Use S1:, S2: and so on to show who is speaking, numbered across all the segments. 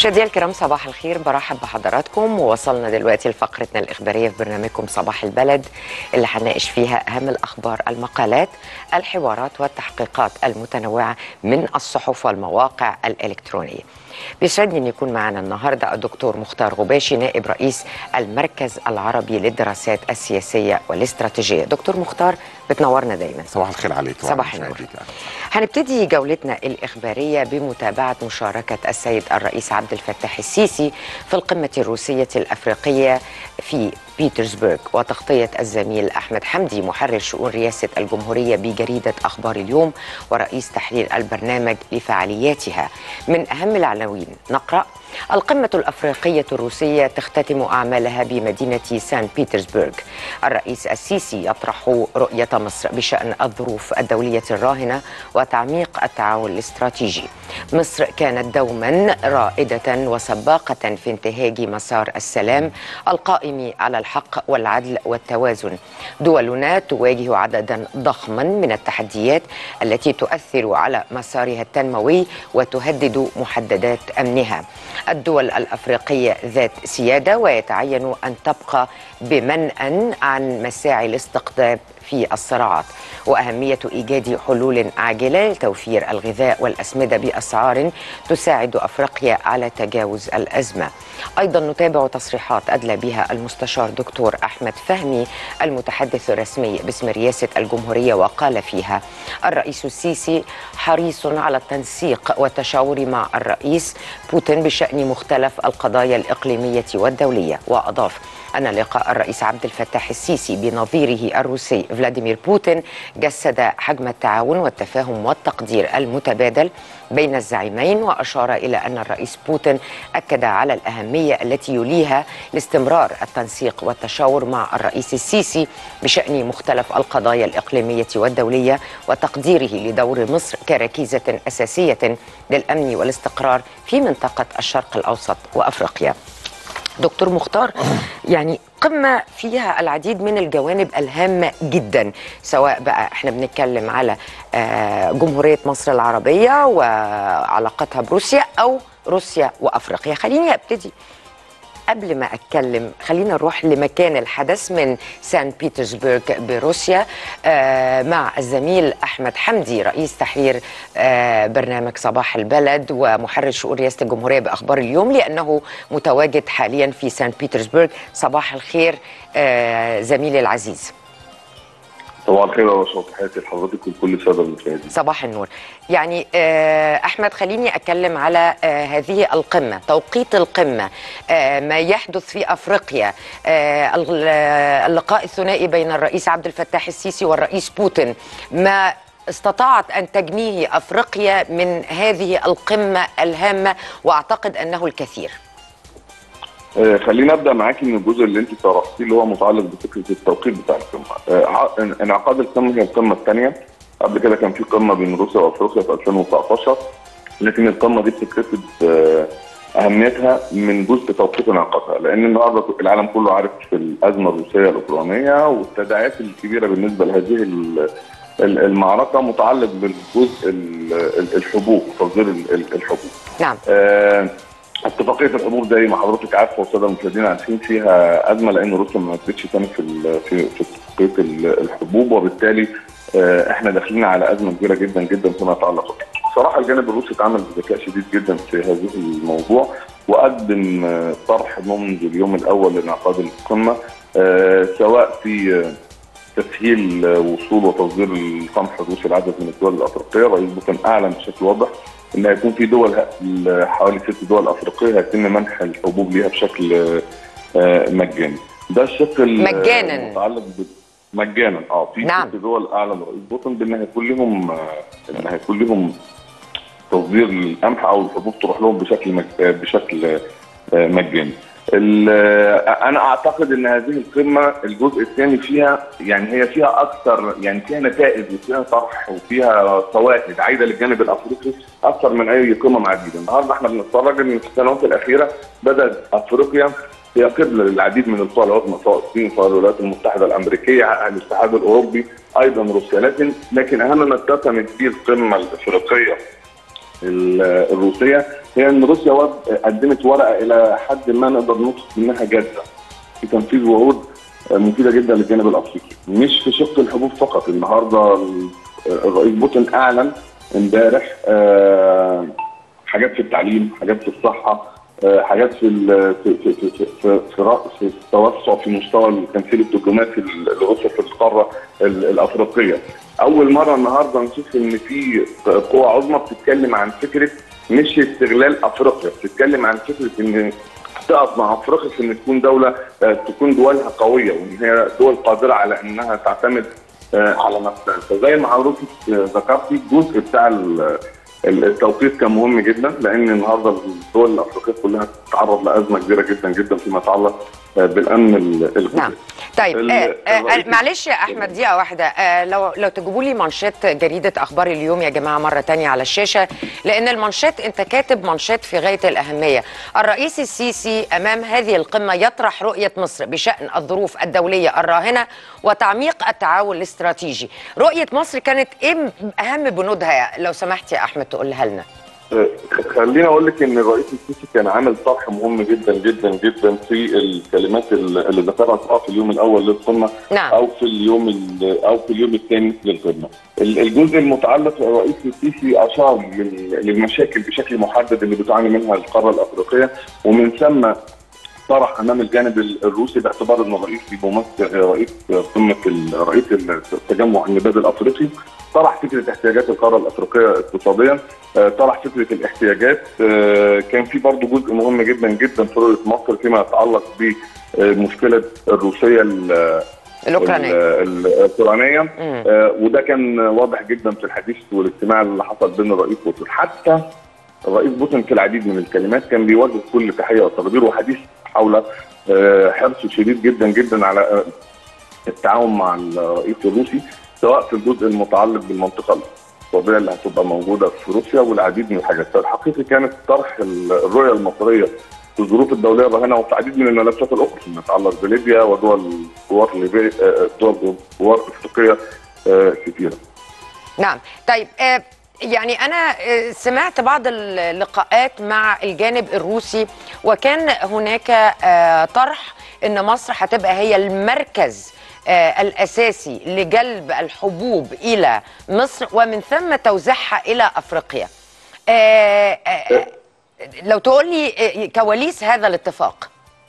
S1: مشاهدينا الكرام صباح الخير برحب بحضراتكم ووصلنا دلوقتي لفقرتنا الإخبارية في برنامجكم صباح البلد اللي هنناقش فيها أهم الأخبار المقالات الحوارات والتحقيقات المتنوعة من الصحف والمواقع الإلكترونية بيسعدني أن يكون معنا النهاردة الدكتور مختار غباشي نائب رئيس المركز العربي للدراسات السياسية والاستراتيجية دكتور مختار بتنورنا دايما
S2: صباح الخير عليك
S1: صباح النور هنبتدي جولتنا الإخبارية بمتابعة مشاركة السيد الرئيس عبد الفتاح السيسي في القمة الروسية الأفريقية في بيترسبرغ وتغطية الزميل أحمد حمدي محرر شؤون رئاسة الجمهورية بجريدة أخبار اليوم ورئيس تحرير البرنامج لفعالياتها من أهم العناوين نقرأ القمة الأفريقية الروسية تختتم أعمالها بمدينة سان بيترسبرغ الرئيس السيسي يطرح رؤية مصر بشأن الظروف الدولية الراهنة وتعميق التعاون الاستراتيجي مصر كانت دوما رائدة وسباقة في انتهاج مسار السلام القائم على الحق والعدل والتوازن دولنا تواجه عددا ضخما من التحديات التي تؤثر على مسارها التنموي وتهدد محددات أمنها الدول الافريقيه ذات سياده ويتعين ان تبقى بمنأى عن مساعي الاستقطاب في الصراعات واهميه ايجاد حلول عاجله لتوفير الغذاء والاسمده باسعار تساعد افريقيا على تجاوز الازمه. ايضا نتابع تصريحات ادلى بها المستشار دكتور احمد فهمي المتحدث الرسمي باسم رئاسه الجمهوريه وقال فيها الرئيس السيسي حريص على التنسيق والتشاور مع الرئيس بوتين بشان مختلف القضايا الاقليميه والدوليه واضاف أن لقاء الرئيس عبد الفتاح السيسي بنظيره الروسي فلاديمير بوتين جسد حجم التعاون والتفاهم والتقدير المتبادل بين الزعيمين وأشار إلى أن الرئيس بوتين أكد على الأهمية التي يليها لاستمرار التنسيق والتشاور مع الرئيس السيسي بشأن مختلف القضايا الإقليمية والدولية وتقديره لدور مصر كركيزة أساسية للأمن والاستقرار في منطقة الشرق الأوسط وأفريقيا دكتور مختار يعني قمة فيها العديد من الجوانب الهامة جدا سواء بقى احنا بنتكلم على جمهورية مصر العربية وعلاقتها بروسيا أو روسيا وأفريقيا خليني أبتدي قبل ما اتكلم خلينا نروح لمكان الحدث من سان بيترسبرغ بروسيا آه مع الزميل احمد حمدي رئيس تحرير آه برنامج صباح البلد ومحرر شؤون رئاسه الجمهوريه باخبار اليوم لانه متواجد حاليا في سان بيترسبرغ صباح الخير آه زميلي العزيز
S3: صباح الخير وصباح تحياتي لحضرتك ولكل الساده المشاهدين.
S1: صباح النور. يعني احمد خليني اتكلم على هذه القمه، توقيت القمه، ما يحدث في افريقيا، اللقاء الثنائي بين الرئيس عبد الفتاح السيسي والرئيس بوتين، ما استطاعت ان تجنيه افريقيا من هذه القمه الهامه واعتقد انه الكثير.
S3: خلينا ابدا معاكي من الجزء اللي انت طرحتيه اللي هو متعلق بفكره التوقيت بتاع القمه. انعقاد القمه هي القمه الثانيه قبل كده كان في قمه بين روسيا وافريقيا في 2019 لكن القمه دي بتكتسب اهميتها من جزء توقيت انعقادها لان النهارده العالم كله عارف في الازمه الروسيه الاوكرانيه والتداعيات الكبيره بالنسبه لهذه المعركه متعلق بالجزء الحبوب تصدير الحبوب.
S1: نعم.
S3: آه اتفاقيه الحبوب زي ما حضرتك عارفه والساده المشاهدين عارفين فيها ازمه لان روسيا ما نفذتش تاني في في في اتفاقيه الحبوب وبالتالي احنا داخلين على ازمه كبيره جدا جدا فيما يتعلق صراحه الجانب الروسي اتعامل بذكاء شديد جدا في هذه الموضوع وقدم طرح منذ اليوم الاول لانعقاد القمه سواء في تسهيل وصول وتصدير القمح الروسي لعدد من الدول الافريقيه رئيس بوتين اعلن بشكل واضح ان هيكون في دول حوالي ست دول افريقيه هيتم منح الحبوب ليها بشكل مجاني ده الشق
S1: مجانا
S3: المتعلق مجانا اه في
S1: نعم.
S3: ست دول اعلن رئيس بوتين بان هيكون لهم ان هيكون لهم تصدير القمح او الحبوب تروح لهم بشكل مج... بشكل مجاني انا اعتقد ان هذه القمه الجزء الثاني فيها يعني هي فيها اكثر يعني فيها نتائج وفيها طرح وفيها فوائد عايده للجانب الافريقي اكثر من اي قمم عديده النهارده احنا بنتفرج ان في السنوات الاخيره بدات افريقيا هي قبله للعديد من القوى العظمى سواء الصين سواء الولايات المتحده الامريكيه الاتحاد الاوروبي ايضا روسيا لكن لكن اهم ما اتسمت به القمه الافريقيه الروسيه هي ان روسيا ود- قدمت ورقه الى حد ما نقدر نوصف منها جاده في تنفيذ وعود آه، مفيده جدا للجانب الافريقي مش في شق الحبوب فقط النهارده ال- الرئيس بوتين اعلن امبارح آه، حاجات في التعليم حاجات في الصحه آه، حاجات في ال- في في في في, في, في, رأ- في التوسع في مستوى التمثيل الدبلوماسي لروسيا في القاره ال- الافريقيه. اول مره النهارده نشوف ان في قوى عظمى بتتكلم عن فكره مش استغلال افريقيا، بتتكلم عن فكره ان تقف مع افريقيا في ان تكون دوله آه، تكون دولها قويه وان هي دول قادره على انها تعتمد آه، على نفسها فزي ما حضرتك آه، ذكرتي الجزء بتاع ال- ال- التوقيت كان مهم جدا لان النهارده الدول الافريقيه كلها تتعرض لازمه كبيره جدا جدا فيما يتعلق آه، بالامن ال- الغذائي.
S1: نعم طيب
S3: ال-
S1: آه آه
S3: الرئيس-
S1: معلش يا احمد دقيقه واحده آه لو لو تجيبوا لي مانشيت جريده اخبار اليوم يا جماعه مره تانية على الشاشه لان المانشيت انت كاتب مانشيت في غايه الاهميه الرئيس السيسي امام هذه القمه يطرح رؤيه مصر بشان الظروف الدوليه الراهنه وتعميق التعاون الاستراتيجي رؤيه مصر كانت ايه اهم بنودها لو سمحت يا احمد تقولها لنا
S3: آه، خليني اقول لك ان الرئيس السيسي كان عامل طرح مهم جدا جدا جدا في الكلمات اللي اللي ذكرها سواء في اليوم الاول للقمه
S1: نعم.
S3: او في اليوم ال- او في اليوم الثاني للقمه. ال- الجزء المتعلق الرئيس السيسي اشار لل- للمشاكل بشكل محدد اللي بتعاني منها القاره الافريقيه ومن ثم طرح امام الجانب ال- الروسي باعتبار انه رئيس بيمثل رئيس قمه ال- رئيس التجمع النباتي الافريقي طرح فكره احتياجات القاره الافريقيه اقتصاديا آه، طرح فكره الاحتياجات آه، كان في برضه جزء مهم جدا جدا في رؤيه مصر فيما يتعلق بمشكله الروسيه ال-
S1: الاوكرانيه
S3: ال- الاوكرانيه
S1: مم.
S3: آه، وده كان واضح جدا في الحديث والاجتماع اللي حصل بين الرئيس بوتين حتى الرئيس بوتين في العديد من الكلمات كان بيوجه كل تحيه وتقدير وحديث حول آه، حرصه شديد جدا جدا على آه، التعاون مع الرئيس الروسي سواء في الجزء المتعلق بالمنطقه الاقتصاديه اللي هتبقى موجوده في روسيا والعديد من الحاجات فالحقيقي كانت طرح ال- الرؤيه المصريه في الظروف الدوليه الراهنه وفي العديد من الملفات الاخرى فيما يتعلق بليبيا ودول جوار ليبيا آه، دول جوار افريقيه آه، كثيره.
S1: نعم طيب آه، يعني أنا آه، سمعت بعض اللقاءات مع الجانب الروسي وكان هناك آه، طرح أن مصر هتبقى هي المركز آه، الأساسي لجلب الحبوب إلى مصر ومن ثم توزيعها إلى أفريقيا آه، آه، لو تقول لي آه، كواليس هذا الاتفاق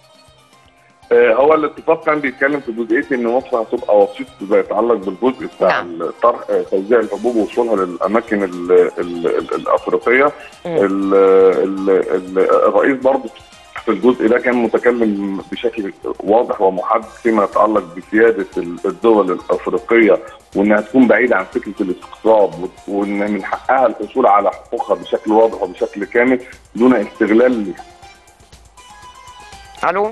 S3: آه، هو الاتفاق كان بيتكلم في جزئيه ان مصر هتبقى وسيط فيما يتعلق بالجزء بتاع
S1: نعم.
S3: الطرح آه، توزيع الحبوب ووصولها للاماكن ال ال ال الافريقيه
S1: مم.
S3: ال ال ال الرئيس برضه في الجزء ده كان متكلم بشكل واضح ومحدد فيما يتعلق بسياده ال- الدول الافريقيه وانها تكون بعيده عن فكره الاستقطاب وان من حقها الحصول على حقوقها بشكل واضح وبشكل كامل دون استغلال ليها.
S1: ألو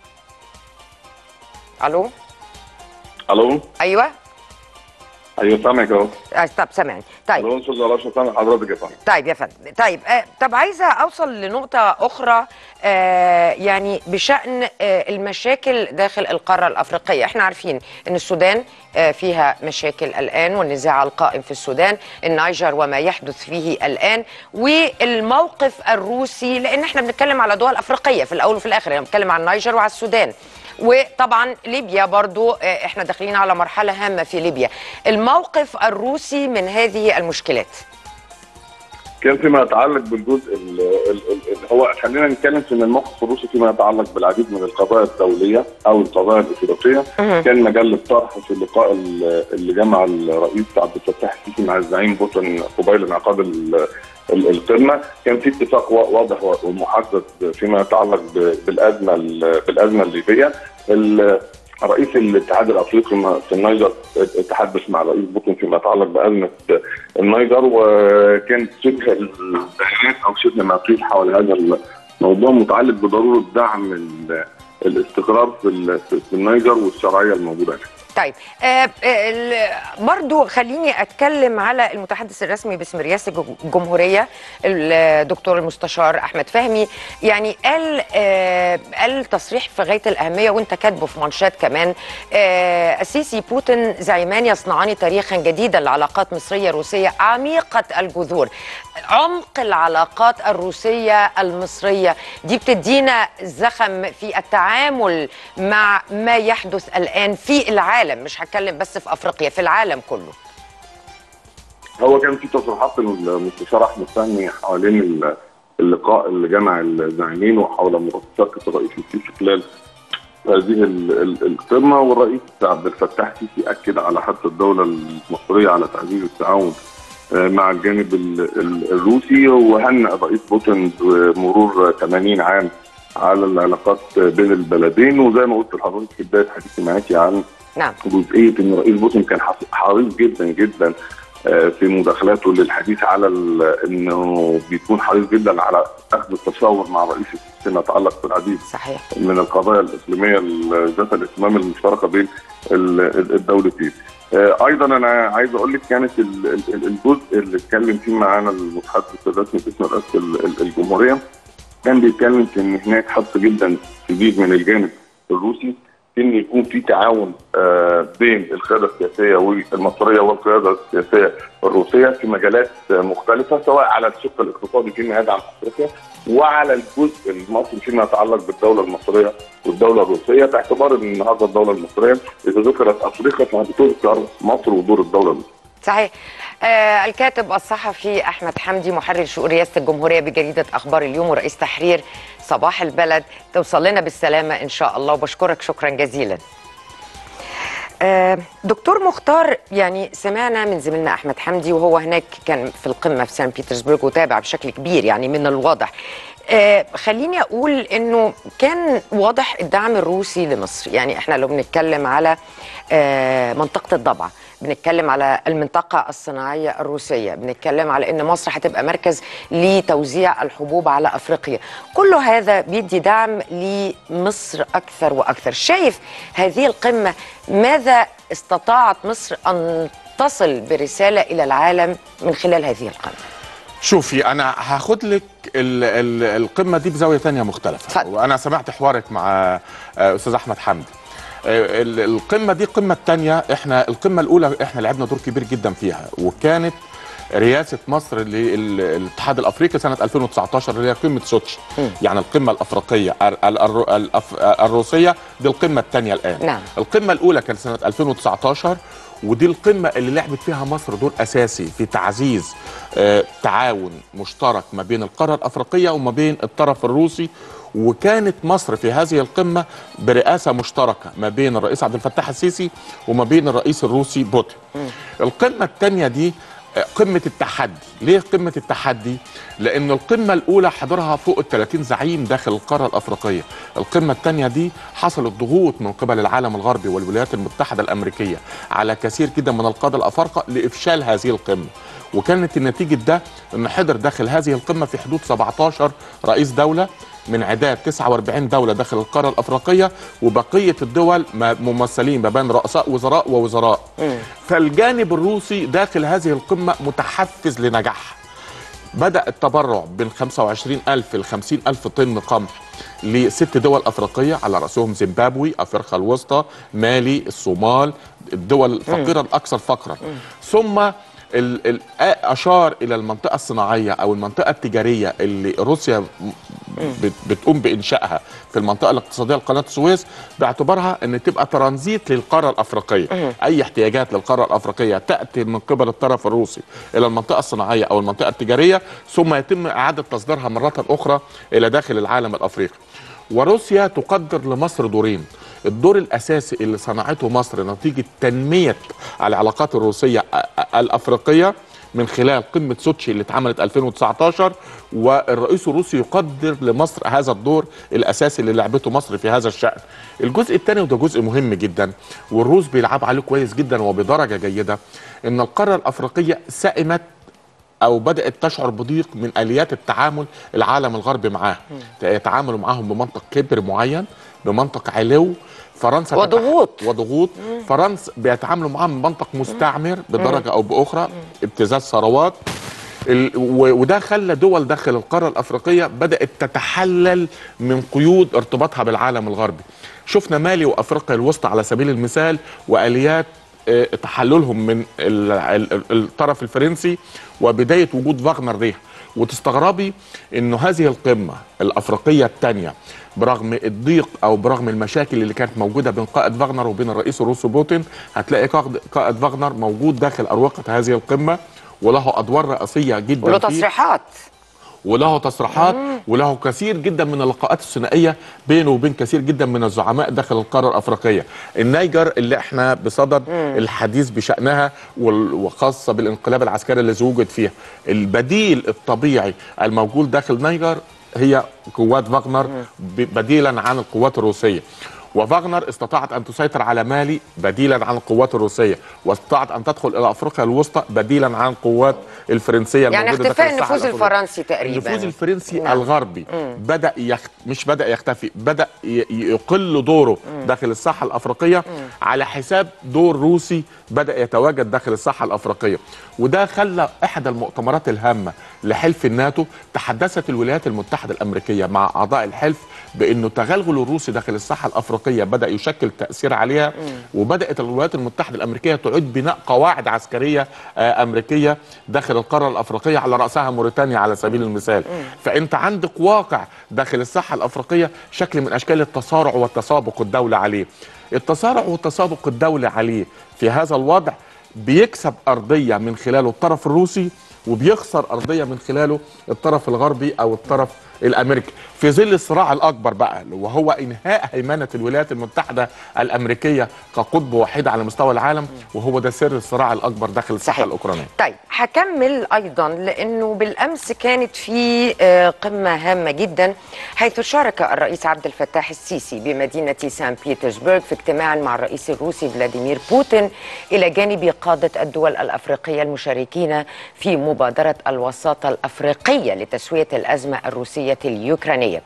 S1: ألو
S3: الو
S1: أيوه
S3: ايوه سامعك اهو
S1: آه، طب سامعني طيب
S3: الو استاذ رشا سامع حضرتك يا فندم
S1: طيب يا فندم طيب آه طب عايزه اوصل لنقطه اخرى آه يعني بشان آه المشاكل داخل القاره الافريقيه احنا عارفين ان السودان آه فيها مشاكل الان والنزاع القائم في السودان النيجر وما يحدث فيه الان والموقف الروسي لان احنا بنتكلم على دول افريقيه في الاول وفي الاخر يعني بنتكلم عن النيجر وعلى السودان وطبعا ليبيا برضو آه، احنا داخلين على مرحله هامه في ليبيا الموقف الروسي من هذه المشكلات
S3: كان فيما يتعلق بالجزء ال- ال- ال- اللي هو خلينا نتكلم في ان الموقف الروسي فيما يتعلق بالعديد من القضايا الدوليه او القضايا الافريقيه
S1: مهم.
S3: كان مجال للطرح في اللقاء ال- اللي جمع الرئيس عبد الفتاح السيسي مع الزعيم بوتين قبيل انعقاد ال- ال- القمه كان في اتفاق وا- واضح ومحدد فيما يتعلق ب- بالازمه ال- بالازمه الليبيه ال- رئيس الاتحاد الافريقي م- في النيجر تحدث مع رئيس بوتين فيما يتعلق بازمه النيجر وكان شبه البيانات او شبه ما قيل حول هذا الموضوع متعلق بضروره دعم ال- الاستقرار في ال- في النيجر والشرعيه الموجوده هناك.
S1: طيب آه آه، ال- برضو خليني اتكلم على المتحدث الرسمي باسم رئاسه الج- الجمهوريه الدكتور المستشار احمد فهمي يعني قال آه قال تصريح في غايه الاهميه وانت كاتبه في منشات كمان آه السيسي بوتين زعيمان يصنعان تاريخا جديدا لعلاقات مصريه روسيه عميقه الجذور عمق العلاقات الروسيه المصريه دي بتدينا زخم في التعامل مع ما يحدث الان في العالم مش هتكلم بس في افريقيا في العالم كله
S3: هو كان في تصريحات المستشار احمد فهمي حوالين ال- اللقاء اللي جمع الزعيمين وحول مشاركه الرئيس السيسي خلال هذه ال- ال- القمه والرئيس عبد الفتاح السيسي اكد على حث الدوله المصريه على تعزيز التعاون آه، مع الجانب ال- ال- الروسي وهنأ الرئيس بوتين بمرور 80 عام على العلاقات بين البلدين وزي ما قلت لحضرتك في بدايه حديثي معاكي عن
S1: نعم
S3: جزئيه ان الرئيس بوتين كان حص- حريص جدا جدا آه، في مداخلاته للحديث على ال- انه بيكون حريص جدا على اخذ التشاور مع الرئيس السيسي فيما يتعلق بالعديد
S1: صحيح
S3: من القضايا الاقليميه ال- ذات الاهتمام المشتركه بين ال- ال- الدولتين. آه، ايضا انا عايز اقول لك كانت ال- ال- ال- الجزء اللي اتكلم فيه معانا المتحدث الرسمي باسم رئاسه ال- ال- الجمهوريه كان بيتكلم في ان هناك حث جدا شديد من الجانب الروسي في ان يكون في تعاون آه، بين القياده السياسيه والمصريه والقياده السياسيه الروسيه في مجالات آه، مختلفه سواء على الشق الاقتصادي فيما يدعم افريقيا وعلى الجزء المصري فيما يتعلق بالدوله المصريه والدوله الروسيه باعتبار ان النهارده الدوله المصريه اذا ذكرت افريقيا فبتذكر مصر ودور الدوله المصريه.
S1: صحيح آه الكاتب الصحفي احمد حمدي محرر شؤون رئاسه الجمهوريه بجريده اخبار اليوم ورئيس تحرير صباح البلد توصل لنا بالسلامه ان شاء الله وبشكرك شكرا جزيلا آه، دكتور مختار يعني سمعنا من زميلنا احمد حمدي وهو هناك كان في القمه في سان بيترسبرغ وتابع بشكل كبير يعني من الواضح آه، خليني اقول انه كان واضح الدعم الروسي لمصر يعني احنا لو بنتكلم على آه، منطقه الضبعه بنتكلم على المنطقة الصناعية الروسية بنتكلم على أن مصر هتبقى مركز لتوزيع الحبوب على أفريقيا كل هذا بيدي دعم لمصر أكثر وأكثر شايف هذه القمة ماذا استطاعت مصر أن تصل برسالة إلى العالم من خلال هذه القمة
S2: شوفي انا هاخد لك ال ال القمه دي بزاويه تانية مختلفه
S1: اتفضل.
S2: وانا سمعت حوارك مع آه، استاذ احمد حمدي آه، ال- القمه دي القمه الثانيه احنا القمه الاولى احنا لعبنا دور كبير جدا فيها وكانت رئاسه مصر للاتحاد الافريقي سنه 2019 اللي هي قمه سوتشي يعني القمه الافريقيه ال- ال- الر- الأف- الروسيه دي القمه الثانيه الان
S1: نعم.
S2: القمه الاولى كانت سنه 2019 ودي القمه اللي لعبت فيها مصر دور اساسي في تعزيز آه، تعاون مشترك ما بين القاره الافريقيه وما بين الطرف الروسي وكانت مصر في هذه القمه برئاسه مشتركه ما بين الرئيس عبد الفتاح السيسي وما بين الرئيس الروسي بوتين. القمه الثانيه دي آه، قمه التحدي، ليه قمه التحدي؟ لان القمه الاولى حضرها فوق ال 30 زعيم داخل القاره الافريقيه، القمه الثانيه دي حصلت ضغوط من قبل العالم الغربي والولايات المتحده الامريكيه على كثير جدا من القاده الافارقه لافشال هذه القمه. وكانت النتيجه ده ان حضر داخل هذه القمه في حدود 17 رئيس دوله من عداد 49 دوله داخل القاره الافريقيه وبقيه الدول ما- ممثلين ما بين رؤساء وزراء ووزراء. فالجانب الروسي داخل هذه القمه متحفز لنجاحها. بدأ التبرع بين 25 ألف ل 50 ألف طن قمح لست دول أفريقية على رأسهم زيمبابوي أفريقيا الوسطى مالي الصومال الدول الفقيرة الأكثر فقرا ثم ال ال أشار إلى المنطقة الصناعية أو المنطقة التجارية اللي روسيا م- بت بتقوم بإنشائها في المنطقة الاقتصادية لقناة السويس باعتبارها أن تبقى ترانزيت للقارة الأفريقية أي احتياجات للقارة الأفريقية تأتي من قبل الطرف الروسي إلى المنطقة الصناعية أو المنطقة التجارية ثم يتم إعادة تصديرها مرة أخرى إلى داخل العالم الأفريقي وروسيا تقدر لمصر دورين الدور الاساسي اللي صنعته مصر نتيجه تنميه العلاقات الروسيه ا- ا- الافريقيه من خلال قمه سوتشي اللي اتعملت 2019 والرئيس الروسي يقدر لمصر هذا الدور الاساسي اللي لعبته مصر في هذا الشان. الجزء الثاني وده جزء مهم جدا والروس بيلعب عليه كويس جدا وبدرجه جيده ان القاره الافريقيه سئمت او بدات تشعر بضيق من اليات التعامل العالم الغربي معاها يتعاملوا معاهم بمنطق كبر معين بمنطق علو فرنسا
S1: وضغوط.
S2: تتح... وضغوط فرنسا بيتعاملوا معاها من منطق مستعمر بدرجه او باخرى ابتزاز ثروات ال... و... وده خلى دول داخل القاره الافريقيه بدات تتحلل من قيود ارتباطها بالعالم الغربي شفنا مالي وافريقيا الوسطى على سبيل المثال واليات آه، تحللهم من ال- ال- ال- الطرف الفرنسي وبدايه وجود فاغنر ليها وتستغربي انه هذه القمه الافريقيه الثانيه برغم الضيق او برغم المشاكل اللي كانت موجوده بين قائد فاغنر وبين الرئيس الروسي بوتين هتلاقي قائد قائد فاغنر موجود داخل اروقه هذه القمه وله ادوار رئيسيه جدا
S1: وله
S2: فيه.
S1: تصريحات
S2: وله تصريحات وله كثير جدا من اللقاءات الثنائيه بينه وبين كثير جدا من الزعماء داخل القاره الافريقيه النيجر اللي احنا بصدد الحديث بشانها وال- وخاصه بالانقلاب العسكري الذي وجد فيها البديل الطبيعي الموجود داخل نيجر هي قوات فاغنر ب- بديلا عن القوات الروسيه وفاغنر استطاعت ان تسيطر على مالي بديلا عن القوات الروسيه واستطاعت ان تدخل الى افريقيا الوسطى بديلا عن القوات الفرنسيه
S1: يعني
S2: الموجوده
S1: اختفاء
S2: داخل الساحة
S1: النفوذ
S2: الأفريقية.
S1: الفرنسي تقريبا
S2: النفوذ الفرنسي
S1: نعم.
S2: الغربي بدا يخت... مش بدا يختفي بدا ي... يقل دوره داخل الساحه الافريقيه على حساب دور روسي بدا يتواجد داخل الساحه الافريقيه وده خلى احدى المؤتمرات الهامه لحلف الناتو تحدثت الولايات المتحده الامريكيه مع اعضاء الحلف بانه تغلغل الروسي داخل الساحه الافريقيه بدا يشكل تاثير عليها وبدات الولايات المتحده الامريكيه تعيد بناء قواعد عسكريه آه، امريكيه داخل القاره الافريقيه على راسها موريتانيا على سبيل المثال فانت عندك واقع داخل الساحه الافريقيه شكل من اشكال التصارع والتسابق الدولي عليه التسارع والتسابق الدولي عليه في هذا الوضع بيكسب ارضيه من خلاله الطرف الروسي وبيخسر ارضيه من خلاله الطرف الغربي او الطرف الامريكي في ظل الصراع الاكبر بقى وهو انهاء هيمنه الولايات المتحده الامريكيه كقطب وحيد على مستوى العالم وهو ده سر الصراع الاكبر داخل الساحه
S1: صحيح.
S2: الاوكرانيه
S1: طيب هكمل ايضا لانه بالامس كانت في آه، قمه هامه جدا حيث شارك الرئيس عبد الفتاح السيسي بمدينه سان بيترسبرغ في اجتماع مع الرئيس الروسي فلاديمير بوتين الى جانب قاده الدول الافريقيه المشاركين في مبادره الوساطه الافريقيه لتسويه الازمه الروسيه اليوكرانيه.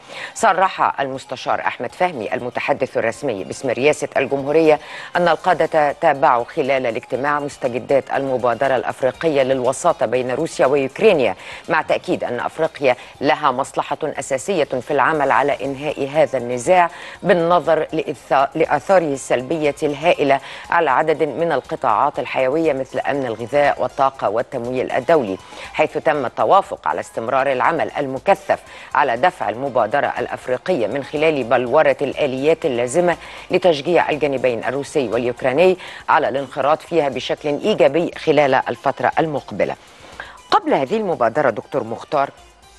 S1: صرح المستشار احمد فهمي المتحدث الرسمي باسم رئاسه الجمهوريه ان القاده تابعوا خلال الاجتماع مستجدات المبادره الافريقيه للوساطه بين روسيا ويوكرانيا مع تاكيد ان افريقيا لها مصلحه اساسيه في العمل على انهاء هذا النزاع بالنظر لإثا- لاثاره السلبيه الهائله على عدد من القطاعات الحيويه مثل امن الغذاء والطاقه والتمويل الدولي حيث تم التوافق على استمرار العمل المكثف على دفع المبادره الافريقيه من خلال بلوره الاليات اللازمه لتشجيع الجانبين الروسي واليوكراني على الانخراط فيها بشكل ايجابي خلال الفتره المقبله. قبل هذه المبادره دكتور مختار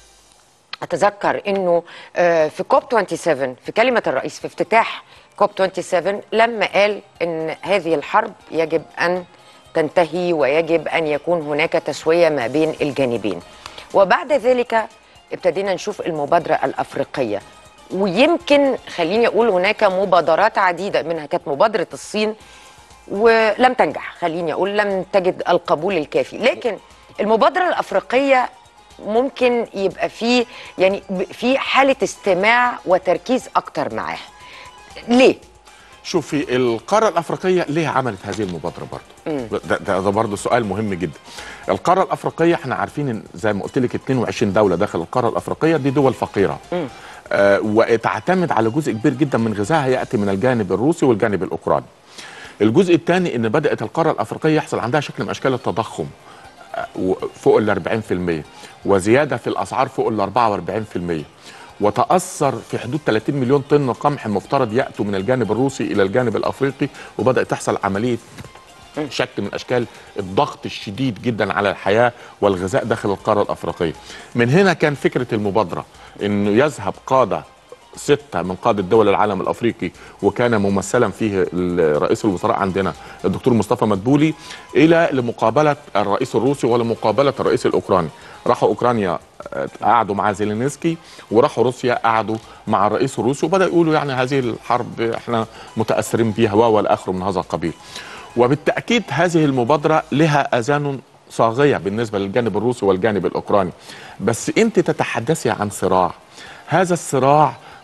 S1: اتذكر انه آه، في كوب 27 في كلمه الرئيس في افتتاح كوب 27 لما قال ان هذه الحرب يجب ان تنتهي ويجب ان يكون هناك تسويه ما بين الجانبين وبعد ذلك ابتدينا نشوف المبادره الافريقيه ويمكن خليني اقول هناك مبادرات عديده منها كانت مبادره الصين ولم تنجح خليني اقول لم تجد القبول الكافي لكن المبادره الافريقيه ممكن يبقى في يعني ب- في حاله استماع وتركيز اكتر معاها ليه
S2: شوفي القاره الافريقيه ليه عملت هذه المبادره برضه ده, ده, ده برضه سؤال مهم جدا القاره الافريقيه احنا عارفين ان زي ما قلت لك 22 دوله داخل القاره الافريقيه دي دول فقيره آه وتعتمد على جزء كبير جدا من غذائها ياتي من الجانب الروسي والجانب الاوكراني الجزء الثاني ان بدات القاره الافريقيه يحصل عندها شكل من اشكال التضخم و- فوق ال 40% وزياده في الاسعار فوق ال 44% وتاثر في حدود 30 مليون طن قمح المفترض ياتوا من الجانب الروسي الى الجانب الافريقي وبدات تحصل عمليه شكل من اشكال الضغط الشديد جدا على الحياه والغذاء داخل القاره الافريقيه. من هنا كان فكره المبادره انه يذهب قاده ستة من قادة دول العالم الأفريقي وكان ممثلا فيه ال- رئيس الوزراء عندنا الدكتور مصطفى مدبولي إلى لمقابلة الرئيس الروسي ولمقابلة الرئيس الأوكراني راحوا أوكرانيا آه، قعدوا مع زيلينسكي وراحوا روسيا قعدوا مع الرئيس الروسي وبدأوا يقولوا يعني هذه الحرب احنا متأثرين بها والى آخره من هذا القبيل وبالتأكيد هذه المبادرة لها أذان صاغية بالنسبة للجانب الروسي والجانب الأوكراني بس أنت تتحدثي عن صراع هذا الصراع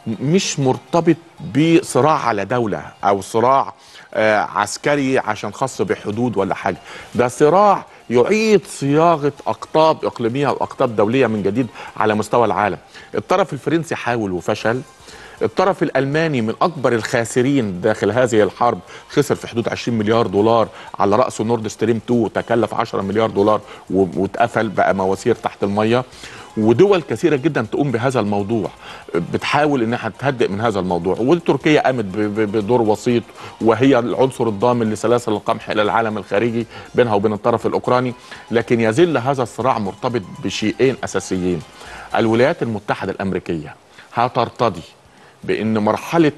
S2: مش مرتبط بصراع على دوله او صراع آه، عسكري عشان خاص بحدود ولا حاجه ده صراع يعيد صياغه اقطاب اقليميه واقطاب دوليه من جديد على مستوى العالم الطرف الفرنسي حاول وفشل الطرف الالماني من اكبر الخاسرين داخل هذه الحرب خسر في حدود 20 مليار دولار على راسه نورد ستريم 2 تكلف 10 مليار دولار و- واتقفل بقى مواسير تحت الميه ودول كثيره جدا تقوم بهذا الموضوع بتحاول انها تهدئ من هذا الموضوع وتركيا قامت ب- ب- بدور وسيط وهي العنصر الضامن لسلاسل القمح الى العالم الخارجي بينها وبين الطرف الاوكراني لكن يزال هذا الصراع مرتبط بشيئين اساسيين الولايات المتحده الامريكيه هترتضي بان مرحله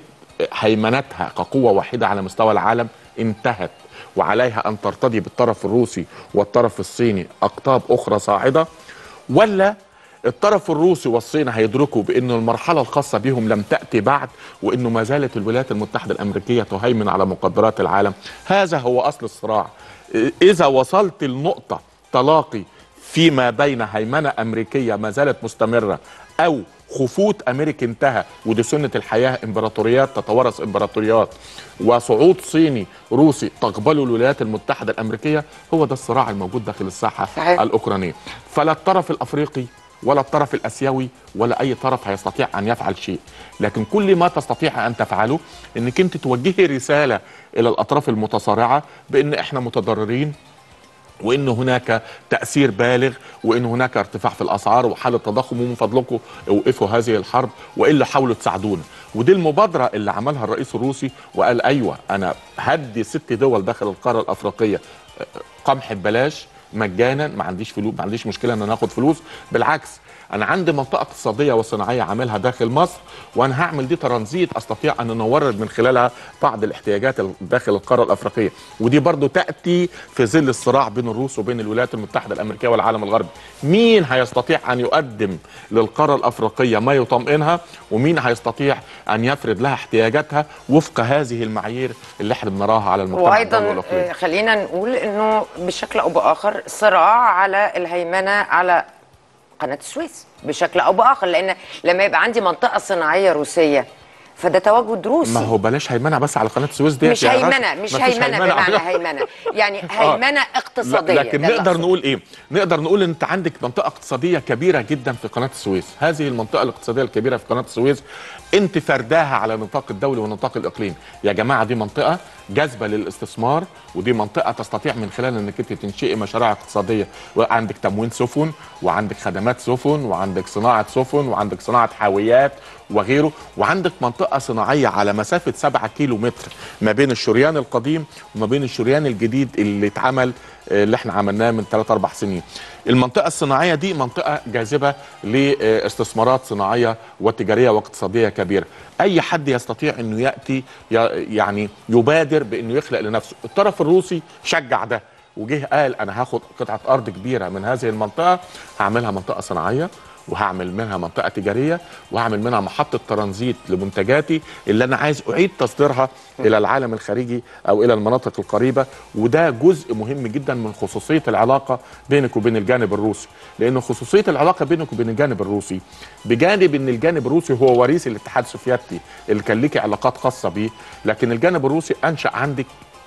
S2: هيمنتها كقوه واحده على مستوى العالم انتهت وعليها ان ترتضي بالطرف الروسي والطرف الصيني اقطاب اخرى صاعده ولا الطرف الروسي والصين هيدركوا بأن المرحلة الخاصة بهم لم تأتي بعد وأنه ما زالت الولايات المتحدة الأمريكية تهيمن على مقدرات العالم هذا هو أصل الصراع إذا وصلت النقطة تلاقي فيما بين هيمنة أمريكية ما زالت مستمرة أو خفوت أمريكي انتهى ودي سنة الحياة إمبراطوريات تتوارث إمبراطوريات وصعود صيني روسي تقبله الولايات المتحدة الأمريكية هو ده الصراع الموجود داخل الساحة
S1: صحيح.
S2: الأوكرانية فلا الطرف الأفريقي ولا الطرف الاسيوي ولا اي طرف هيستطيع ان يفعل شيء لكن كل ما تستطيع ان تفعله انك انت توجهي رساله الى الاطراف المتصارعه بان احنا متضررين وان هناك تاثير بالغ وان هناك ارتفاع في الاسعار وحاله تضخم ومن فضلكم اوقفوا هذه الحرب والا حاولوا تساعدونا ودي المبادره اللي عملها الرئيس الروسي وقال ايوه انا هدي ست دول داخل القاره الافريقيه قمح ببلاش مجانا ما عنديش فلوس ما عنديش مشكله ان انا اخد فلوس بالعكس انا عندي منطقه اقتصاديه وصناعيه عاملها داخل مصر وانا هعمل دي ترانزيت استطيع ان نورد من خلالها بعض الاحتياجات داخل القاره الافريقيه ودي برضو تاتي في ظل الصراع بين الروس وبين الولايات المتحده الامريكيه والعالم الغربي مين هيستطيع ان يقدم للقاره الافريقيه ما يطمئنها ومين هيستطيع ان يفرض لها احتياجاتها وفق هذه المعايير اللي احنا بنراها على المجتمع الدولي
S1: وايضا
S2: والاقليمي
S1: آه، خلينا نقول انه بشكل او باخر صراع على الهيمنه على قناه السويس بشكل او باخر لان لما يبقى عندي منطقه صناعيه روسيه فده تواجد روسي
S2: ما هو بلاش هيمنه بس على قناه السويس دي
S1: مش هيمنه مش هيمنه بمعنى هيمنه يعني هيمنه اقتصاديه
S2: لا لكن
S1: ده اللي
S2: نقدر
S1: أقصده.
S2: نقول ايه نقدر نقول ان انت عندك منطقه اقتصاديه كبيره جدا في قناه السويس هذه المنطقه الاقتصاديه الكبيره في قناه السويس انت فرداها على نطاق الدولي ونطاق الاقليم يا جماعه دي منطقه جاذبه للاستثمار ودي منطقه تستطيع من خلال انك انت تنشئي مشاريع اقتصاديه وعندك تموين سفن وعندك خدمات سفن وعندك صناعه سفن وعندك صناعه حاويات وغيره وعندك منطقه صناعيه على مسافه 7 كيلو متر ما بين الشريان القديم وما بين الشريان الجديد اللي اتعمل آه، اللي احنا عملناه من 3 4 سنين المنطقه الصناعيه دي منطقه جاذبه لاستثمارات صناعيه وتجاريه واقتصاديه كبيره اي حد يستطيع انه ياتي ي- يعني يبادر بانه يخلق لنفسه الطرف الروسي شجع ده وجه قال انا هاخد قطعه ارض كبيره من هذه المنطقه هعملها منطقه صناعيه وهعمل منها منطقه تجاريه وهعمل منها محطه ترانزيت لمنتجاتي اللي انا عايز اعيد تصديرها الى العالم الخارجي او الى المناطق القريبه وده جزء مهم جدا من خصوصيه العلاقه بينك وبين الجانب الروسي لان خصوصيه العلاقه بينك وبين الجانب الروسي بجانب ان الجانب الروسي هو وريث الاتحاد السوفيتي اللي كان ليكي علاقات خاصه بيه لكن الجانب الروسي انشا عندك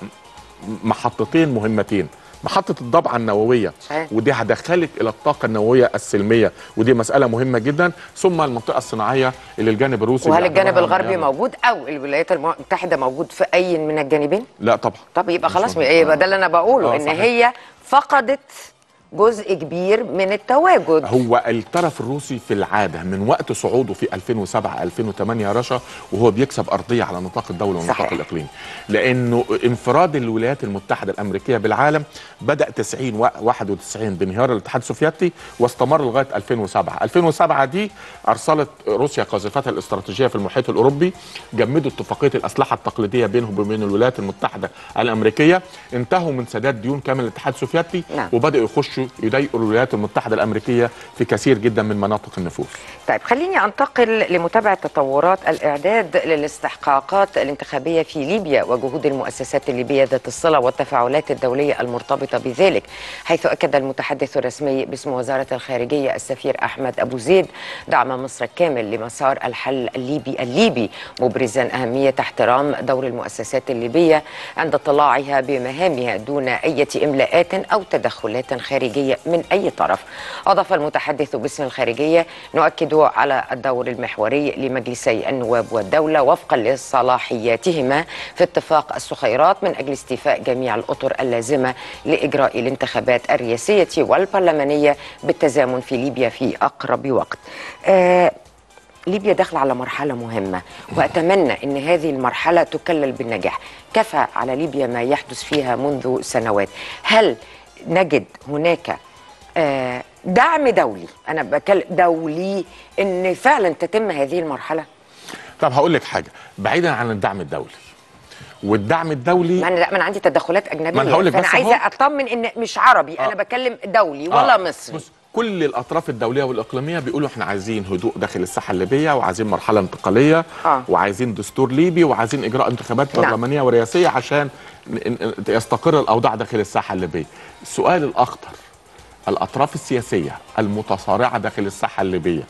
S2: محطتين مهمتين محطة الضبعة النووية
S1: صحيح.
S2: ودي هدخلك إلى الطاقة النووية السلمية ودي مسألة مهمة جدا ثم المنطقة الصناعية اللي الجانب الروسي
S1: وهل
S2: بيعتبرها
S1: الجانب الغربي
S2: مليانة.
S1: موجود او الولايات المتحده موجود في اي من الجانبين
S2: لا طبعا
S1: طب يبقى
S2: مش
S1: خلاص
S2: موجود.
S1: يبقى ده اللي انا بقوله
S2: آه،
S1: ان
S2: صحيح.
S1: هي فقدت جزء كبير من التواجد
S2: هو الطرف الروسي في العاده من وقت صعوده في 2007 2008 يا رشا وهو بيكسب ارضيه على نطاق الدوله والنطاق
S1: صحيح.
S2: الاقليمي لانه انفراد الولايات المتحده الامريكيه بالعالم بدا 90 و 91 بانهيار الاتحاد السوفيتي واستمر لغايه 2007 2007 دي ارسلت روسيا قاذفتها الاستراتيجيه في المحيط الاوروبي جمدوا اتفاقيه الاسلحه التقليديه بينهم وبين الولايات المتحده الامريكيه انتهوا من سداد ديون كامل الاتحاد السوفيتي
S1: نعم.
S2: وبداوا يخشوا يخشوا يضايقوا الولايات المتحده الامريكيه في كثير جدا من مناطق النفوذ
S1: طيب خليني انتقل لمتابعه تطورات الاعداد للاستحقاقات الانتخابيه في ليبيا وجهود المؤسسات الليبيه ذات الصله والتفاعلات الدوليه المرتبطه بذلك حيث اكد المتحدث الرسمي باسم وزاره الخارجيه السفير احمد ابو زيد دعم مصر الكامل لمسار الحل الليبي الليبي مبرزا اهميه احترام دور المؤسسات الليبيه عند اطلاعها بمهامها دون اي املاءات او تدخلات خارجيه من اي طرف اضاف المتحدث باسم الخارجيه نؤكد على الدور المحوري لمجلسي النواب والدولة وفقا لصلاحياتهما في اتفاق السخيرات من أجل استيفاء جميع الأطر اللازمة لإجراء الانتخابات الرئاسية والبرلمانية بالتزامن في ليبيا في أقرب وقت آه ليبيا داخلة على مرحلة مهمة وأتمنى أن هذه المرحلة تكلل بالنجاح كفى على ليبيا ما يحدث فيها منذ سنوات هل نجد هناك آه دعم دولي انا بكلم دولي ان فعلا تتم هذه المرحله
S2: طب هقول لك حاجه بعيدا عن الدعم الدولي والدعم الدولي
S1: ما انا لا ما انا عندي تدخلات اجنبيه
S2: ما أنا هقول لك
S1: فانا
S2: بس
S1: عايزه
S2: أهو.
S1: اطمن ان مش عربي
S2: آه.
S1: انا بكلم دولي ولا
S2: آه،
S1: مصري
S2: بص كل الاطراف الدوليه والاقليميه بيقولوا احنا عايزين هدوء داخل الساحه الليبيه وعايزين مرحله انتقاليه
S1: آه.
S2: وعايزين دستور ليبي وعايزين اجراء انتخابات
S1: نعم.
S2: برلمانيه ورئاسيه عشان ن- ن- يستقر الاوضاع داخل الساحه الليبيه السؤال الاخطر الاطراف السياسيه المتصارعه داخل الساحه الليبيه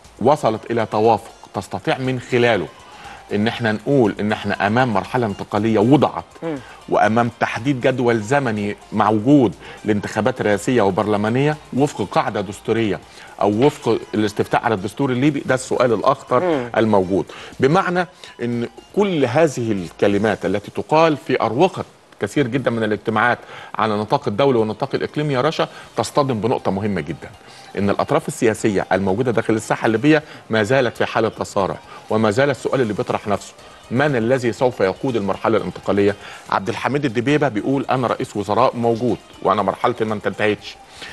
S2: وصلت الى توافق تستطيع من خلاله ان احنا نقول ان احنا امام مرحله انتقاليه وضعت وامام تحديد جدول زمني موجود لانتخابات رئاسيه وبرلمانيه وفق قاعده دستوريه او وفق الاستفتاء على الدستور الليبي ده السؤال الاخطر الموجود بمعنى ان كل هذه الكلمات التي تقال في اروقه كثير جدا من الاجتماعات على نطاق الدولي والنطاق الاقليمي يا رشا تصطدم بنقطه مهمه جدا ان الاطراف السياسيه الموجوده داخل الساحه الليبيه ما زالت في حاله تصارع وما زال السؤال اللي بيطرح نفسه من الذي سوف يقود المرحله الانتقاليه عبد الحميد الدبيبه بيقول انا رئيس وزراء موجود وانا مرحلتي ما انتهتش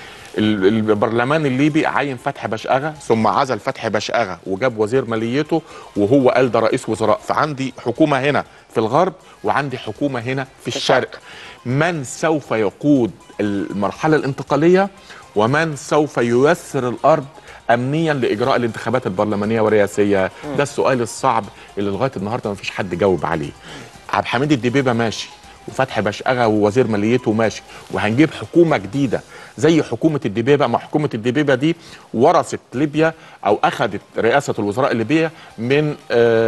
S2: ال- البرلمان الليبي عين فتحي بشأغة ثم عزل فتحي بشأغة وجاب وزير ماليته وهو قال ده رئيس وزراء فعندي حكومة هنا في الغرب وعندي حكومة هنا في الشرق من سوف يقود المرحلة الانتقالية ومن سوف ييسر الأرض امنيا لاجراء الانتخابات البرلمانيه والرئاسيه ده السؤال الصعب اللي لغايه النهارده ما فيش حد جاوب عليه عبد الحميد الدبيبه ماشي وفتحي بشأغة ووزير ماليته ماشي وهنجيب حكومة جديدة زي حكومة الدبيبة ما حكومة الدبيبة دي ورثت ليبيا أو أخذت رئاسة الوزراء الليبية من آه،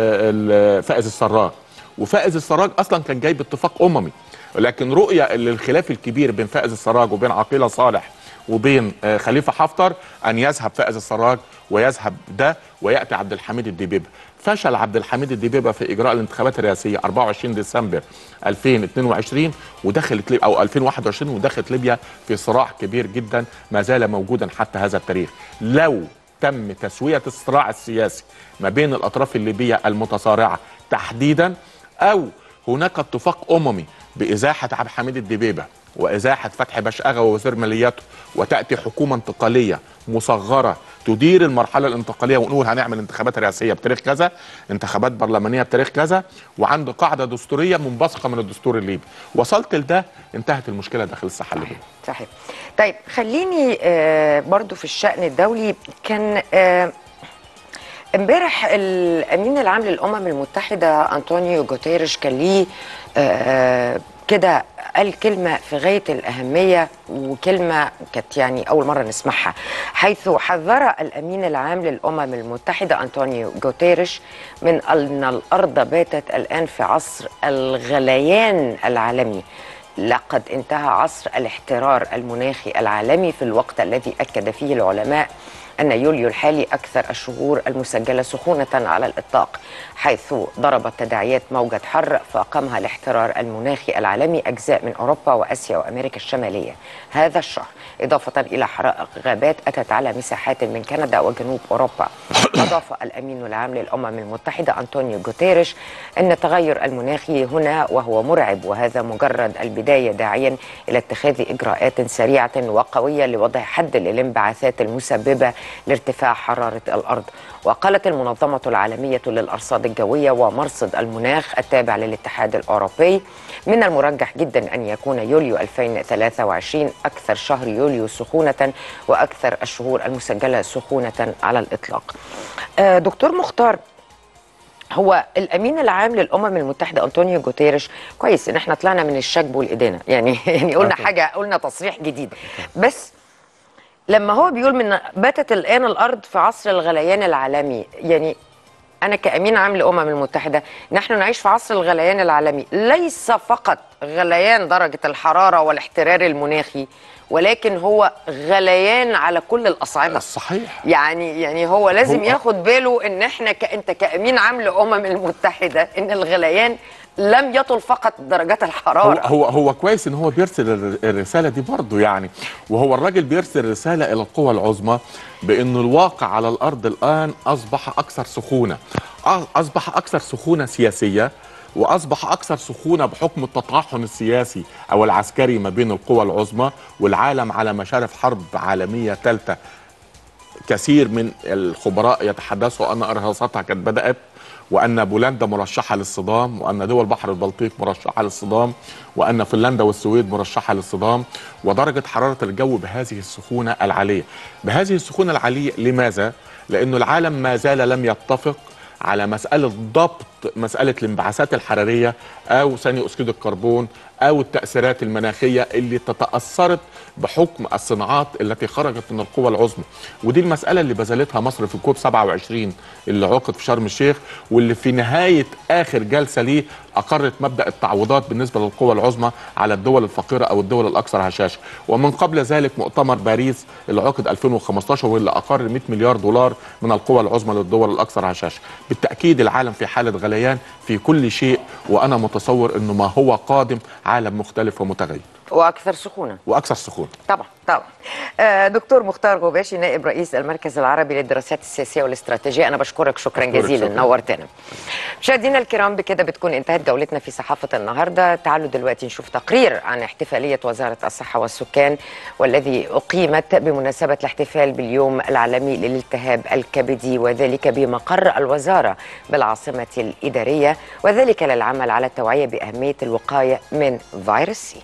S2: ال- فائز السراج وفائز السراج أصلا كان جاي باتفاق أممي لكن رؤية للخلاف الكبير بين فائز السراج وبين عقيلة صالح وبين آه، خليفه حفتر ان يذهب فائز السراج ويذهب ده وياتي عبد الحميد الدبيبه فشل عبد الحميد الدبيبه في اجراء الانتخابات الرئاسيه 24 ديسمبر 2022 ودخلت ليبيا او 2021 ودخلت ليبيا في صراع كبير جدا ما زال موجودا حتى هذا التاريخ لو تم تسويه الصراع السياسي ما بين الاطراف الليبيه المتصارعه تحديدا او هناك اتفاق اممي بازاحه عبد الحميد الدبيبه وازاحه فتحي بشأغة ووزير ماليته وتاتي حكومه انتقاليه مصغره تدير المرحله الانتقاليه ونقول هنعمل انتخابات رئاسيه بتاريخ كذا انتخابات برلمانيه بتاريخ كذا وعند قاعده دستوريه منبثقه من الدستور الليبي وصلت لده انتهت المشكله داخل الساحه الليبيه
S1: صحيح طيب خليني آه برضو في الشأن الدولي كان آه امبارح الامين العام للامم المتحده انطونيو جوتيريش كان ليه آه، كده قال كلمه في غايه الاهميه وكلمه كانت يعني اول مره نسمعها حيث حذر الامين العام للامم المتحده انطونيو جوتيريش من ان الارض باتت الان في عصر الغليان العالمي لقد انتهى عصر الاحترار المناخي العالمي في الوقت الذي اكد فيه العلماء أن يوليو الحالي أكثر الشهور المسجلة سخونة على الإطلاق حيث ضربت تداعيات موجة حر فأقامها الاحترار المناخي العالمي أجزاء من أوروبا وآسيا وأمريكا الشمالية هذا الشهر إضافة إلى حرائق غابات أتت على مساحات من كندا وجنوب أوروبا أضاف الأمين العام للأمم المتحدة أنطونيو جوتيريش أن التغير المناخي هنا وهو مرعب وهذا مجرد البداية داعيا إلى اتخاذ إجراءات سريعة وقوية لوضع حد للانبعاثات المسببة لارتفاع حرارة الأرض وقالت المنظمة العالمية للأرصاد الجوية ومرصد المناخ التابع للاتحاد الأوروبي من المرجح جدا أن يكون يوليو 2023 أكثر شهر يوليو سخونة وأكثر الشهور المسجلة سخونة على الإطلاق آه، دكتور مختار هو الامين العام للامم المتحده انطونيو جوتيريش كويس ان احنا طلعنا من الشجب والادانه يعني يعني قلنا
S2: أوكي.
S1: حاجه قلنا تصريح جديد بس لما هو بيقول من باتت الان الارض في عصر الغليان العالمي يعني انا كامين عام للامم المتحده نحن نعيش في عصر الغليان العالمي ليس فقط غليان درجه الحراره والاحترار المناخي ولكن هو غليان على كل الاصعده
S2: صحيح
S1: يعني يعني هو لازم
S2: هو-
S1: ياخد باله ان احنا ك... انت كامين عام للامم المتحده ان الغليان لم يطل فقط درجات
S2: هو
S1: الحراره
S2: هو هو كويس ان هو بيرسل الر- الرساله دي برضه يعني وهو الراجل بيرسل رساله الى القوى العظمى بان الواقع على الارض الان اصبح اكثر سخونه أ- اصبح اكثر سخونه سياسيه واصبح اكثر سخونه بحكم التطاحن السياسي او العسكري ما بين القوى العظمى والعالم على مشارف حرب عالميه ثالثه كثير من الخبراء يتحدثوا ان ارهاصاتها كانت بدات وان بولندا مرشحه للصدام وان دول بحر البلطيق مرشحه للصدام وان فنلندا والسويد مرشحه للصدام ودرجه حراره الجو بهذه السخونه العاليه بهذه السخونه العاليه لماذا لانه العالم ما زال لم يتفق على مسألة ضبط مسألة الانبعاثات الحرارية أو ثاني أكسيد الكربون أو التأثيرات المناخية اللي تتأثرت بحكم الصناعات التي خرجت من القوى العظمى ودي المسألة اللي بذلتها مصر في كوب 27 اللي عقد في شرم الشيخ واللي في نهاية آخر جلسة ليه أقرت مبدأ التعويضات بالنسبة للقوى العظمى على الدول الفقيرة أو الدول الأكثر هشاشة ومن قبل ذلك مؤتمر باريس اللي عقد 2015 واللي أقر 100 مليار دولار من القوى العظمى للدول الأكثر هشاشة بالتأكيد العالم في حالة غليان في كل شيء وأنا متصور أنه ما هو قادم عالم مختلف ومتغير
S1: واكثر سخونه
S2: وأكثر سخونة
S1: طبعا طبعا آه، دكتور مختار غباشي نائب رئيس المركز العربي للدراسات السياسيه والاستراتيجيه انا بشكرك شكرا
S2: أشكرك،
S1: جزيلا
S2: شكراً.
S1: نورتنا مشاهدينا الكرام بكده بتكون انتهت جولتنا في صحافه النهارده تعالوا دلوقتي نشوف تقرير عن احتفاليه وزاره الصحه والسكان والذي اقيمت بمناسبه الاحتفال باليوم العالمي للالتهاب الكبدي وذلك بمقر الوزاره بالعاصمه الاداريه وذلك للعمل على التوعيه باهميه الوقايه من فيروس سي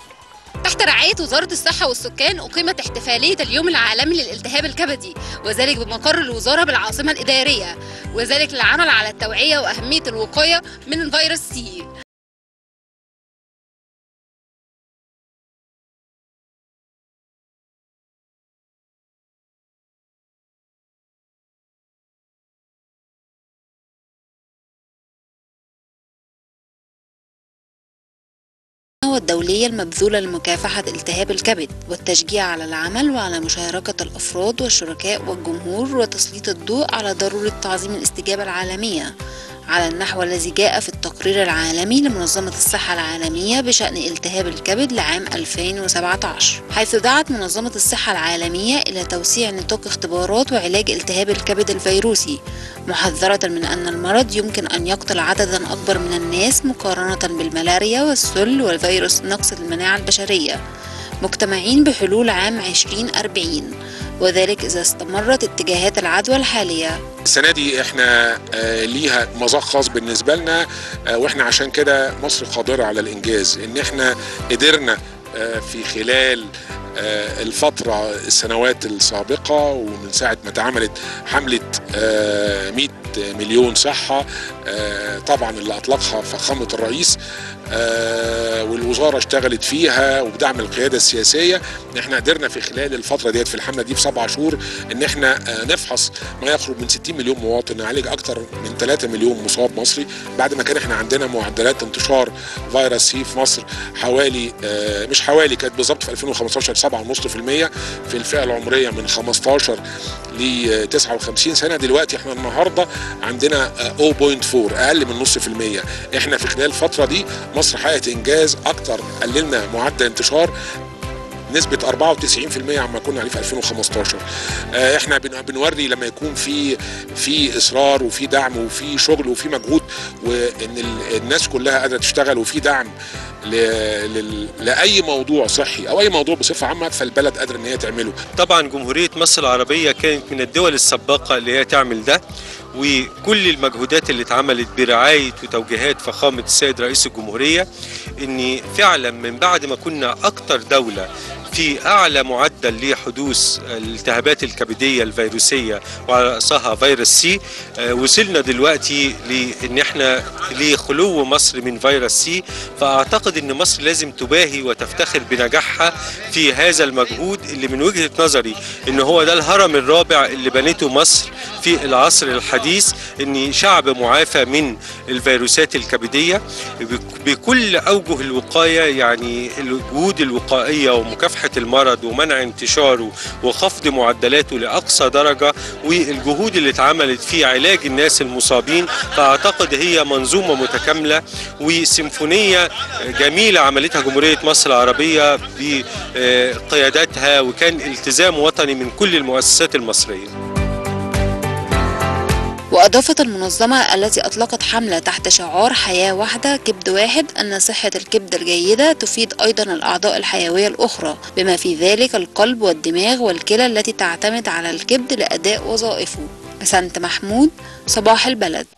S4: تحت رعاية وزارة الصحة والسكان أقيمت احتفالية اليوم العالمي للالتهاب الكبدي وذلك بمقر الوزارة بالعاصمة الإدارية وذلك للعمل على التوعية وأهمية الوقاية من فيروس سي والدولية المبذولة لمكافحة التهاب الكبد والتشجيع على العمل وعلى مشاركة الأفراد والشركاء والجمهور وتسليط الضوء على ضرورة تعظيم الاستجابة العالمية على النحو الذي جاء في التقرير العالمي لمنظمة الصحة العالمية بشأن التهاب الكبد لعام 2017 حيث دعت منظمة الصحة العالمية إلى توسيع نطاق اختبارات وعلاج التهاب الكبد الفيروسي محذرة من أن المرض يمكن أن يقتل عددا أكبر من الناس مقارنة بالملاريا والسل والفيروس نقص المناعة البشرية مجتمعين بحلول عام 2040 وذلك إذا استمرت اتجاهات العدوى الحالية
S5: السنه دي احنا آه، ليها مذاق خاص بالنسبه لنا آه، واحنا عشان كده مصر قادره على الانجاز ان احنا قدرنا آه، في خلال آه، الفترة السنوات السابقة ومن ساعة ما اتعملت حملة آه، 100 مليون صحة آه، طبعا اللي أطلقها فخامة الرئيس آه، والوزارة اشتغلت فيها وبدعم القيادة السياسية ان احنا قدرنا في خلال الفترة ديت في الحملة دي في سبع شهور ان احنا آه، نفحص ما يقرب من 60 مليون مواطن نعالج اكثر من 3 مليون مصاب مصري بعد ما كان احنا عندنا معدلات انتشار فيروس سي في مصر حوالي آه، مش حوالي كانت بالظبط في 2015 7.5% في الفئة العمرية من 15 ل 59 سنة دلوقتي احنا النهارده عندنا آه، 0.4 اقل من نص في المية احنا في خلال الفترة دي مصر حققت انجاز اكتر قللنا معدل انتشار نسبه 94% عما كنا عليه في 2015 آه، احنا بن- بنوري لما يكون في في اصرار وفي دعم وفي شغل وفي مجهود وان ال- الناس كلها قادره تشتغل وفي دعم ل... لل... لاي موضوع صحي او اي موضوع بصفه عامه فالبلد قادره ان هي تعمله
S6: طبعا جمهورية مصر العربية كانت من الدول السباقة اللي هي تعمل ده وكل المجهودات اللي اتعملت برعاية وتوجيهات فخامة السيد رئيس الجمهورية ان فعلا من بعد ما كنا اكتر دولة في اعلى معدل لحدوث الالتهابات الكبديه الفيروسيه وعلى راسها فيروس سي آه، وصلنا دلوقتي لان احنا لخلو مصر من فيروس سي فاعتقد ان مصر لازم تباهي وتفتخر بنجاحها في هذا المجهود اللي من وجهه نظري ان هو ده الهرم الرابع اللي بنته مصر في العصر الحديث ان شعب معافى من الفيروسات الكبديه بك- بكل اوجه الوقايه يعني الجهود الوقائيه ومكافحه المرض ومنع انتشاره وخفض معدلاته لاقصى درجه والجهود اللي اتعملت في علاج الناس المصابين فاعتقد هي منظومه متكامله وسيمفونيه جميله عملتها جمهوريه مصر العربيه بقياداتها وكان التزام وطني من كل المؤسسات المصريه
S4: وأضافت المنظمة التي أطلقت حملة تحت شعار حياة واحدة كبد واحد أن صحة الكبد الجيدة تفيد أيضا الأعضاء الحيوية الأخرى بما في ذلك القلب والدماغ والكلى التي تعتمد على الكبد لأداء وظائفه بسنت محمود صباح البلد